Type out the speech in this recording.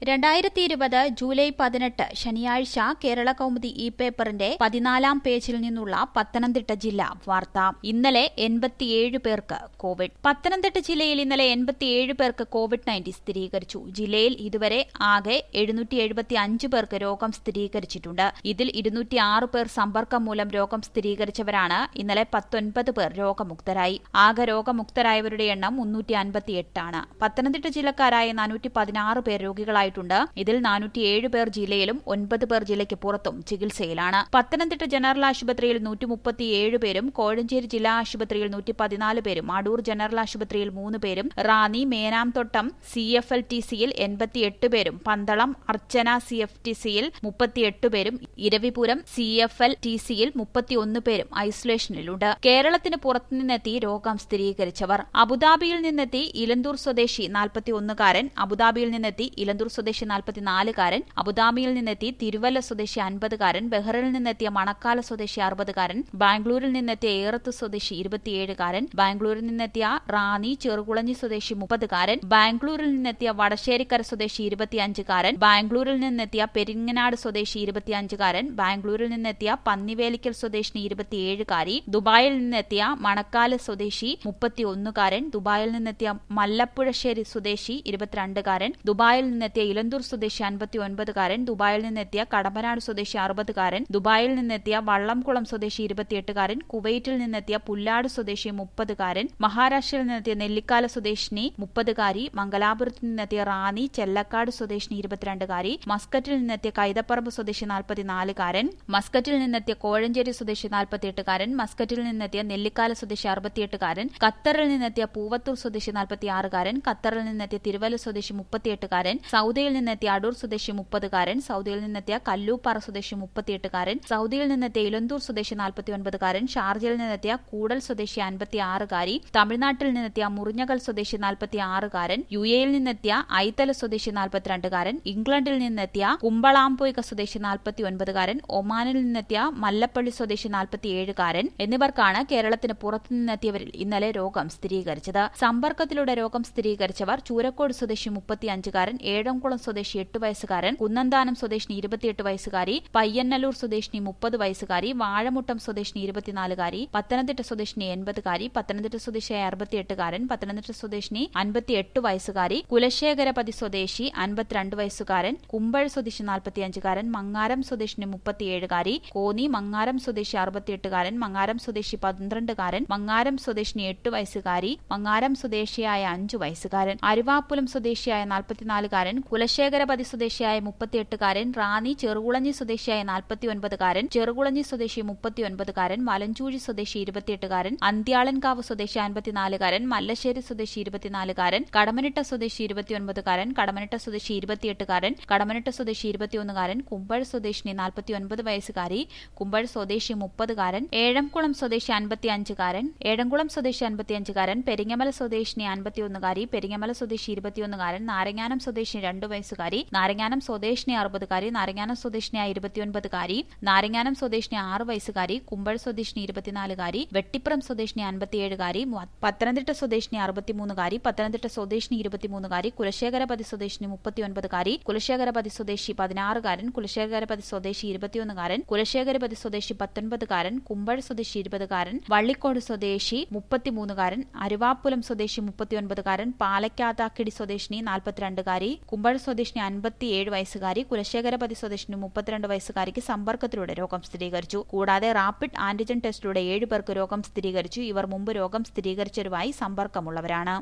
രണ്ടായിരത്തി ഇരുപത് ജൂലൈ പതിനെട്ട് ശനിയാഴ്ച കേരള കൗമുദി ഇ പേപ്പറിന്റെ പതിനാലാം പേജിൽ നിന്നുള്ള പത്തനംതിട്ട ജില്ലാ വാർത്ത ഇന്നലെ എൺപത്തിയേഴ് പേർക്ക് കോവിഡ് പത്തനംതിട്ട ജില്ലയിൽ ഇന്നലെ എൺപത്തിയേഴ് പേർക്ക് കോവിഡ് നയൻറ്റീൻ സ്ഥിരീകരിച്ചു ജില്ലയിൽ ഇതുവരെ ആകെ എഴുന്നൂറ്റി എഴുപത്തി അഞ്ച് പേർക്ക് രോഗം സ്ഥിരീകരിച്ചിട്ടുണ്ട് ഇതിൽ ഇരുന്നൂറ്റി ആറ് പേർ സമ്പർക്കം മൂലം രോഗം സ്ഥിരീകരിച്ചവരാണ് ഇന്നലെ പത്തൊൻപത് പേർ രോഗമുക്തരായി ആകെ രോഗമുക്തരായവരുടെ എണ്ണം മുന്നൂറ്റി അൻപത്തിയെട്ടാണ് പത്തനംതിട്ട ജില്ലക്കാരായ നാനൂറ്റി പതിനാറ് പേർ രോഗികളായിട്ടുണ്ട് ഇതിൽ നാനൂറ്റിയേഴ് പേർ ജില്ലയിലും ഒൻപത് പേർ ജില്ലയ്ക്ക് പുറത്തും ചികിത്സയിലാണ് പത്തനംതിട്ട ജനറൽ ആശുപത്രിയിൽ നൂറ്റി മുപ്പത്തിയേഴ് പേരും കോഴഞ്ചേരി ജില്ലാ ആശുപത്രിയിൽ നൂറ്റി പതിനാല് പേരും അടൂർ ജനറൽ ആശുപത്രിയിൽ മൂന്ന് പേരും Ranni Menamthottam C F L T സിയിൽ എൺപത്തിയെട്ട് പേരും Pandalam Archana C F T സിയിൽ മുപ്പത്തിയെട്ട് പേരും Iravipuram C F L T സിയിൽ മുപ്പത്തിയൊന്ന് പേരും ഐസൊലേഷനിലുണ്ട് കേരളത്തിന് പുറത്തുനിന്നെത്തി രോഗം സ്ഥിരീകരിച്ചവർ അബുദാബിയിൽ നിന്നെത്തി ഇലന്തൂർ സ്വദേശി നാൽപ്പത്തിയൊന്നുകാരൻ അബുദാബിയിൽ നിന്നെത്തി ഇലന്തൂർ സ്വദേശി നാൽപ്പത്തിനാലുകാരൻ അബുദാബിയിൽ നിന്നെത്തി തിരുവല്ല സ്വദേശി അൻപതുകാരൻ ബഹ്റിൽ നിന്നെത്തിയ മണക്കാല സ്വദേശി അറുപതുകാരൻ ബാംഗ്ലൂരിൽ നിന്നെത്തിയ ഏറത്ത് സ്വദേശി ഇരുപത്തിയേഴുകാരൻ ബാംഗ്ലൂരിൽ നിന്നെത്തിയ റാന്നി ചെറുകുളഞ്ഞി സ്വദേശി മുപ്പതുകാരൻ ബാംഗ്ലൂരിൽ നിന്നെത്തിയ വടശ്ശേരിക്കര സ്വദേശി ഇരുപത്തിയഞ്ചുകാരൻ ബാംഗ്ലൂരിൽ നിന്നെത്തിയ പെരിങ്ങനാട് സ്വദേശി ഇരുപത്തിയഞ്ചുകാരൻ ബാംഗ്ലൂരിൽ നിന്നെത്തിയ പന്നിവേലിക്കൽ സ്വദേശിനി ഇരുപത്തിയേഴുകാരി ദുബായിൽ നിന്നെത്തിയ മണക്കാല സ്വദേശി മുപ്പത്തിയൊന്നുകാരൻ ദുബായിൽ നിന്നെത്തിയ മല്ലപ്പുഴശ്ശേരി സ്വദേശി ഇരുപത്തിരണ്ടുകാരൻ ദുബായിൽ നിന്നെത്തിയ ഇലന്തൂർ സ്വദേശി അൻപത്തിയൊൻപതുകാരൻ ദുബായിൽ നിന്നെത്തിയ കടമ്പനാട് സ്വദേശി അറുപതുകാരൻ ദുബായിൽ നിന്നെത്തിയ വള്ളംകുളം സ്വദേശി ഇരുപത്തിയെട്ടുകാരൻ കുവൈറ്റിൽ നിന്നെത്തിയ പുല്ലാട് സ്വദേശി മുപ്പതുകാരൻ മഹാരാഷ്ട്രയിൽ നിന്നെത്തിയ നെല്ലിക്കാല സ്വദേശിനി മുപ്പതുകാരി മംഗലാപുരത്ത് നിന്നെത്തിയ റാന്നി ചെല്ലക്കാട് സ്വദേശിനി ഇരുപത്തിരണ്ടുകാരി മസ്കറ്റിൽ നിന്നെത്തിയ കൈതപ്പറമ്പ് സ്വദേശി നാൽപ്പത്തിനാലുകാരൻ മസ്കറ്റിൽ നിന്നെത്തിയ കോഴഞ്ചേരി സ്വദേശി നാൽപ്പത്തിയെട്ടുകാരൻ മസ്കറ്റിൽ നിന്നെത്തിയ നെല്ലിക്കാല സ്വദേശി അറുപത്തിയെട്ടുകാരൻ ഖത്തറിൽ നിന്നെത്തിയ പൂവത്തൂർ സ്വദേശി നാൽപ്പത്തിയാറുകാരൻ ഖത്തറിൽ നിന്നെത്തിയ തിരുവല്ല സ്വദേശി മുപ്പത്തിയെട്ടുകാരൻ സൗദിയിൽ നിന്നെത്തിയ അടൂർ സ്വദേശി മുപ്പതുകാരൻ സൗദിയിൽ നിന്നെത്തിയ കല്ലൂപ്പാറ സ്വദേശി മുപ്പത്തിയെട്ടുകാരൻ സൗദിയിൽ നിന്നെത്തിയ ഇലന്തൂർ സ്വദേശി നാൽപ്പത്തിയൊൻപതുകാരൻ ഷാർജയിൽ നിന്നെത്തിയ കൂടൽ സ്വദേശി അൻപത്തിയാറുകാരി തമിഴ്നാട്ടിൽ നിന്നെത്തിയ മുറിഞ്ഞകൽ സ്വദേശി നാൽപ്പത്തിയാറുകാരൻ യു എയിൽ നിന്നെത്തിയ ഐത്തല സ്വദേശി നാൽപ്പത്തിരണ്ടുകാരൻ ഇംഗ്ലണ്ടിൽ നിന്നെത്തിയ കുമ്പളാംപൊയ്ക സ്വദേശി നാൽപ്പത്തിയൊൻപതുകാരൻ ഒമാനിൽ നിന്നെത്തിയ മല്ലപ്പള്ളി സ്വദേശി നാൽപ്പത്തിയേഴുകാരൻ എന്നിവർക്കാണ് കേരളത്തിന് പുറത്തുനിന്നെത്തിയവരിൽ ഇന്നലെ രോഗം സ്ഥിരീകരിച്ചത് സമ്പർക്കത്തിലൂടെ രോഗം സ്ഥിരീകരിച്ചവർ ചൂരക്കോട് സ്വദേശി മുപ്പത്തിയഞ്ചുകാരൻ ഏഴംകുളം സ്വദേശി എട്ട് വയസ്സുകാരൻ കുന്നന്താനം സ്വദേശിനി ഇരുപത്തിയെട്ട് വയസ്സുകാരി പയ്യന്നല്ലൂർ സ്വദേശിനി മുപ്പത് വയസ്സുകാരി വാഴമുട്ടം സ്വദേശിനി ഇരുപത്തിനാലുകാരി പത്തനംതിട്ട സ്വദേശിനി എൺപതുകാരി പത്തനംതിട്ട സ്വദേശിയായ അറുപത്തിയെട്ടുകാരൻ പത്തനംതിട്ട സ്വദേശിനി അൻപത്തിയെട്ട് വയസ്സുകാരി കുലശേഖരപതി സ്വദേശി അൻപത്തിരണ്ട് വയസ്സുകാരൻ കുമ്പഴ സ്വദേശി നാൽപ്പത്തിയഞ്ചുകാരൻ മങ്ങാരം സ്വദേശിനി മുപ്പത്തിയേഴുകാരി കോന്നി മങ്ങാരം സ്വദേശി അറുപത്തിയെട്ടുകാരൻ മങ്ങാരം സ്വദേശി പന്ത്രണ്ടുകാരൻ മങ്ങാരം സ്വദേശിനി എട്ട് വയസ്സുകാരി മങ്ങാരം സ്വദേശിയായ അഞ്ചു വയസ്സുകാരൻ അരുവാപ്പുലം സ്വദേശിയായ നാൽപ്പത്തിനാലുകാരൻ കുലശേഖരപതി സ്വദേശിയായ മുപ്പത്തിയെട്ടുകാരൻ റാന്നി ചെറുകുളഞ്ഞി സ്വദേശിയായ നാൽപ്പത്തിയൊൻപതുകാരൻ ചെറുകുളഞ്ഞി സ്വദേശി മുപ്പത്തിയൊൻപതുകാരൻ മലഞ്ചൂഴി സ്വദേശി ഇരുപത്തിയെട്ടുകാരൻ അന്ത്യാളൻകാവ് സ്വദേശി അൻപത്തിനാലുകാരൻ മല്ലശ്ശേരി സ്വദേശി ഇരുപത്തിനാലുകാരൻ കടമനിട്ട സ്വദേശി ഇരുപത്തിയൊൻപതുകാരൻ കടമനിട്ട സ്വദേശി ഇരുപത്തിയെട്ടുകാരൻ കടമനിട്ട സ്വദേശി ഇരുപത്തിയൊന്നുകാരൻ കുമ്പഴ സ്വദേശിനി നാൽപ്പത്തിയൊൻപത് വയസ്സുകാരി കുമ്പഴ സ്വദേശി മുപ്പതുകാരൻ ഏഴംകുളം സ്വദേശി അൻപത്തിയഞ്ചുകാരൻ ഏഴംകുളം സ്വദേശി അൻപത്തിയഞ്ചുകാരൻ പെരിങ്ങമല സ്വദേശിനി അൻപത്തിയൊന്നുകാരി പെരിങ്ങമല സ്വദേശി ഇരുപത്തിയൊന്നുകാരൻ നാരങ്ങാനം സ്വദേശിനി രണ്ടു വയസ്സുകാരി നാരങ്ങാനം സ്വദേശിനി അറുപതുകാരി നാരങ്ങാനം സ്വദേശിനിയായ ഇരുപത്തിയൊൻപതുകാരി നാരങ്ങാനം സ്വദേശിനി ആറ് വയസ്സുകാരി കുമ്പഴ സ്വദേശിനി ഇരുപത്തിനാലുകാരി വെട്ടിപ്പുറം സ്വദേശിനി അൻപത്തിയേഴുകാരി പത്തനംതിട്ട സ്വദേശിനി അറുപത്തിമൂന്നുകാരി പത്തനംതിട്ട സ്വദേശിനി ഇരുപത്തിമൂന്നുകാരി കുലശേഖരപതി സ്വദേശിനി മുപ്പത്തിയൊൻപതുകാരി കുലശേഖരപതി സ്വദേശി പതിനാറുകാരൻ കുലശേഖരപതി സ്വദേശി ഇരുപത്തിയൊന്നുകാരൻ കുലശേഖരപതി സ്വദേശി പത്തൊൻപതുകാരൻ കുമ്പഴ സ്വദേശി ഇരുപതുകാരൻ വള്ളിക്കോട് സ്വദേശി മുപ്പത്തിമൂന്നുകാരൻ അരുവാപ്പുലം സ്വദേശി മുപ്പത്തിയൊൻപതുകാരൻ പാലക്കാതാക്കിടി സ്വദേശിനി നാൽപ്പത്തിരണ്ടുകാരി കുമ്പഴ സ്വദേശിനി അൻപത്തിയേഴ് വയസ്സുകാരി കുലശേഖരപതി സ്വദേശിനി മുപ്പത്തിരണ്ട് വയസ്സുകാരിക്ക് സമ്പർക്കത്തിലൂടെ രോഗം സ്ഥിരീകരിച്ചു കൂടാതെ റാപ്പിഡ് ആന്റിജൻ ടെസ്റ്റിലൂടെ ഏഴ് പേർക്ക് രോഗം സ്ഥിരീകരിച്ചു ഇവർ മുമ്പ് രോഗം സ്ഥിരീകരിച്ചവരുമായി സമ്പർക്കമുള്ളവരാണ്